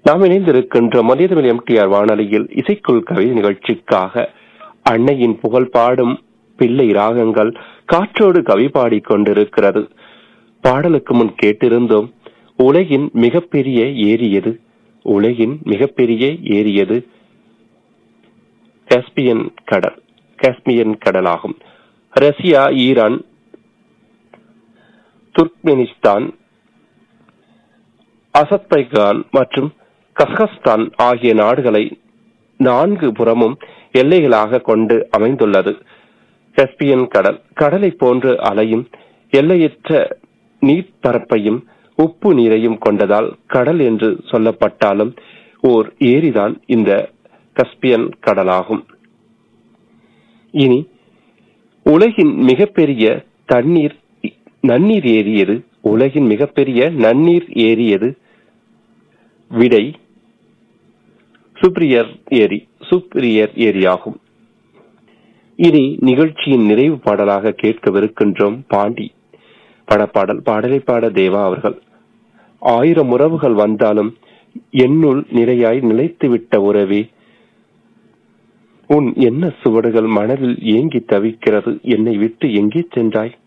நாம் இணைந்திருக்கின்ற மதியதமிழ் எம்டிஆர் வானொலியில் இசைக்குள் கவி நிகழ்ச்சிக்காக அன்னையின் புகழ் பாடும் பிள்ளை ராகங்கள் காற்றோடு கவி பாடிக் கொண்டிருக்கிறது பாடலுக்கு முன் கேட்டிருந்தோம் உலகின் மிகப்பெரிய ஏரி எது உலகின் மிகப்பெரிய ஏரி எது காஸ்பியன் கடல் காஸ்பியன் கடலாகும் ரஷ்யா ஈரான் துர்க்மெனிஸ்தான் அசர்பைகான் மற்றும் கசகஸ்தான் ஆகிய நாடுகளை நான்கு புறமும் எல்லைகளாக கொண்டு அமைந்துள்ளது கஸ்பியன் கடல் கடலை போன்று அலையும் எல்லையற்ற நீர்ப்பரப்பையும் உப்பு நீரையும் கொண்டதால் கடல் என்று சொல்லப்பட்டாலும் ஓர் ஏரிதான் இந்த கஸ்பியன் கடலாகும் இனி உலகின் மிகப்பெரிய தண்ணீர் நன்னீர் ஏரி எது உலகின் மிகப்பெரிய நன்னீர் ஏரி எது விடை சுப்ரியர் ஏரி சுப்ரியர் ஏரியாகும் இனி நிகழ்ச்சியின் நிறைவு பாடலாக கேட்கவிருக்கின்றோம் பாண்டி படப்பாடல் பாடலை பாட தேவா அவர்கள் ஆயிரம் உறவுகள் வந்தாலும் என்னுள் நிறையாய் நிலைத்துவிட்ட உறவே உன் என்ன சுவடுகள் மனதில் ஏங்கி தவிக்கிறது என்னை விட்டு எங்கே சென்றாய்